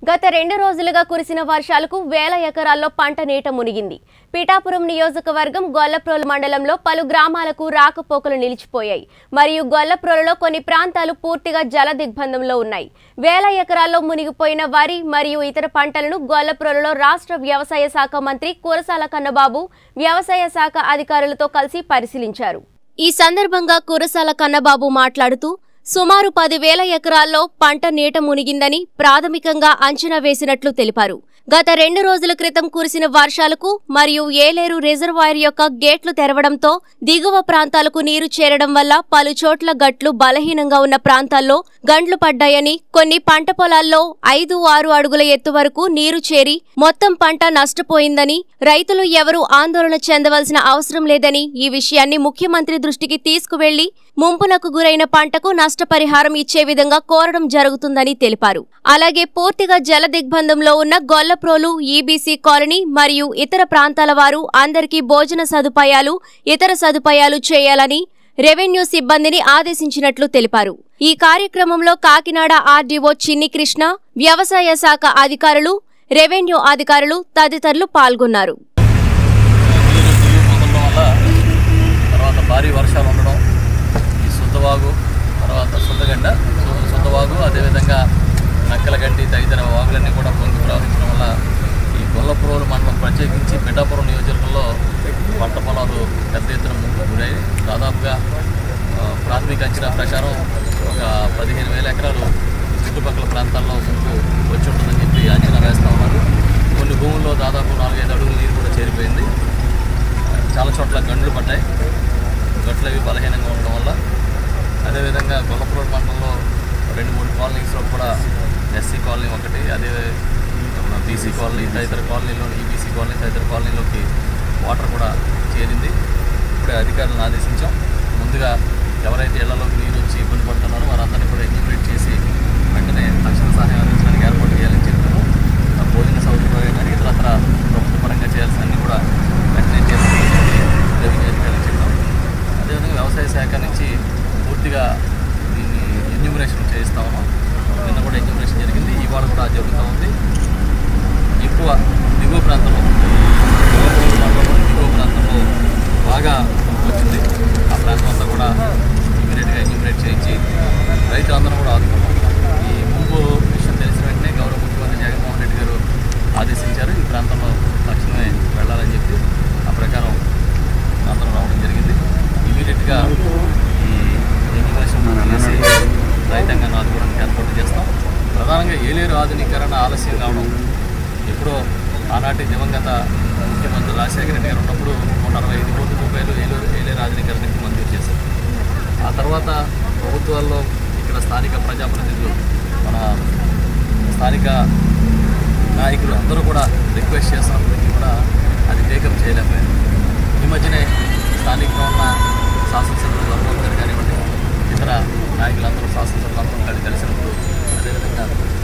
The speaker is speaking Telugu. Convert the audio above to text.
గత రెండు రోజులుగా కురిసిన వర్షాలకు వేల ఎకరాల్లో పంట నీట మునిగింది పిఠాపురం నియోజకవర్గం గొల్లప్రోలు మండలంలో పలు గ్రామాలకు రాకపోకలు నిలిచిపోయాయి మరియు గొల్లప్రోలులో కొన్ని ప్రాంతాలు పూర్తిగా జల దిగ్బంధంలో ఉన్నాయి వేల ఎకరాల్లో మునిగిపోయిన వరి మరియు ఇతర పంటలను గొల్లప్రోలులో రాష్ట్ర వ్యవసాయ శాఖ మంత్రి కురసాల కన్నబాబు వ్యవసాయ శాఖ అధికారులతో కలిసి పరిశీలించారు ఈ సందర్భంగా కురసాల కన్నబాబు మాట్లాడుతూ సుమారు పదివేల ఎకరాల్లో పంట నీట మునిగిందని ప్రాథమికంగా అంచనా వేసినట్లు తెలిపారు గత రెండు రోజుల క్రితం కురిసిన వర్షాలకు మరియు ఏలేరు రిజర్వాయర్ యొక్క గేట్లు తెరవడంతో దిగువ ప్రాంతాలకు నీరు చేరడం వల్ల పలు చోట్ల గట్లు బలహీనంగా ఉన్న ప్రాంతాల్లో గండ్లు పడ్డాయని కొన్ని పంట పొలాల్లో ఐదు ఆరు అడుగుల ఎత్తు వరకు నీరు చేరి మొత్తం పంట నష్టపోయిందని రైతులు ఎవరూ ఆందోళన చెందవలసిన అవసరం లేదని ఈ విషయాన్ని ముఖ్యమంత్రి దృష్టికి తీసుకువెళ్లి ముంపునకు గురైన పంటకు నష్టపరిహారం ఇచ్చే విధంగా కోరడం జరుగుతుందని తెలిపారు అలాగే పూర్తిగా జల దిగ్బంధంలో ఉన్న గొల్లప్రోలు ఈబీసీ కాలనీ మరియు ఇతర ప్రాంతాల వారు అందరికీ భోజన సదుపాయాలు ఇతర సదుపాయాలు చేయాలని రెవెన్యూ సిబ్బందిని ఆదేశించినట్లు తెలిపారు ఈ కార్యక్రమంలో కాకినాడ ఆర్డీఓ చిన్ని కృష్ణ వ్యవసాయ శాఖ అధికారులు రెవెన్యూ అధికారులు తదితరులు పాల్గొన్నారు నీరు దిగువ పొందడం వల్ల తర్వాత భారీ వర్షాలు ఉండడం ఈ సుద్దవాగు తర్వాత సుద్దగండ సు- సుద్దవాగు అదేవిధంగా నక్కలగండి తదితర వాగులన్నీ కూడా పొంగి ప్రవహించడం వల్ల ఈ గొల్లపురోలు మండలం ప్రత్యేకించి పిఠాపురం నియోజకవర్గంలో పంట పొలాలు పెద్ద ఎత్తున ముందుకు గురయ్యాయి దాదాపుగా ఆ, ప్రాథమిక అంచనా ప్రకారం ఒక పదిహేను వేల ఎకరాలు చుట్టుపక్కల ప్రాంతాల్లో ముందు వచ్చి ఉంటుందని చెప్పి అంచనా వేస్తూ ఉన్నారు కొన్ని భూముల్లో దాదాపు నాలుగైదు అడుగుల నీరు కూడా చేరిపోయింది చాలా చోట్ల గండ్లు పడ్డాయి గట్లు అవి బలహీనంగా ఉండడం వల్ల అదేవిధంగా గొల్లపురం మండలంలో రెండు మూడు కాలనీస్లో కూడా ఎస్సీ కాలనీ ఒకటి అదే బీసీ కాలనీ తదితర కాలనీలో ఈబీసీ కాలనీ తదితర కాలనీలోకి వాటర్ కూడా చేరింది ఇప్పుడే అధికారులను ఆదేశించాం ముందుగా ఎవరైతే ఇళ్లలోకి నీరు వచ్చి ఇబ్బంది పడుతున్నారో వారందరినీ కూడా ఎన్యూమరేట్ చేసి వెంటనే తక్షణ సహాయం అందించడానికి ఏర్పాటు చేయాలని చెప్పాము ఆ భోజన సౌకర్యం కానీ ఇతరత్ర ప్రభుత్వ పరంగా చేయాల్సిన అన్ని కూడా వెంటనే చేస్తామని చెప్పి రెవెన్యూ అధికారులకు చెప్పాం అదేవిధంగా వ్యవసాయ శాఖ నుంచి పూర్తిగా దీన్ని ఎన్యూమరేషన్ చేయిస్తా ఉన్నాం నిన్న కూడా ఎన్యూమరేషన్ జరిగింది ఇవాళ కూడా జరుగుతూ ఉంది ఎక్కువ దిగువ ప్రాంతంలో గోదావరి మండలంలోని దిగువ ప్రాంతంలో బాగా వచ్చింది ఆ ప్రాంతం అంతా కూడా ఇమీడియట్గా ఎన్యూమరేట్ చేయించి రైతులందరూ కూడా ఆదుకున్నాం ఈ ముంపు విషయం తెలిసిన వెంటనే గౌరవ ముఖ్యమంత్రి జగన్మోహన్ రెడ్డి గారు ఆదేశించారు ఈ ప్రాంతంలో తక్షణమే వెళ్ళాలని చెప్పి ఆ ప్రకారం అందరం రావడం జరిగింది ఇమీడియట్గా ఈ ఎన్యూమరేషన్ చేసి రైతాంగాన్ని ఆదుకోవడానికి ఏర్పాటు చేస్తాం ప్రధానంగా ఏలేరు ఆధునీకరణ ఆలస్యం కావడం ఎప్పుడో ఆనాటి దివంగత ముఖ్యమంత్రి రాజశేఖర రెడ్డి గారు ఉన్నప్పుడు నూట అరవై ఐదు కోట్ల రూపాయలు ఏలూరు ఏలేరు ఆధునీకరణకి మంజూరు చేశారు ఆ తర్వాత ప్రభుత్వాల్లో ఇక్కడ స్థానిక ప్రజాప్రతినిధులు మన స్థానిక నాయకులు అందరూ కూడా రిక్వెస్ట్ చేస్తున్నప్పటికీ కూడా అది టేకప్ చేయలేకపోయారు ఈ మధ్యనే స్థానికంగా ఉన్న శాసనసభ్యులు ధర్మోదర్ గారు కానివ్వండి ఇతర నాయకులందరూ శాసనసభ్యులందరూ కలిసి కలిసినప్పుడు అదేవిధంగా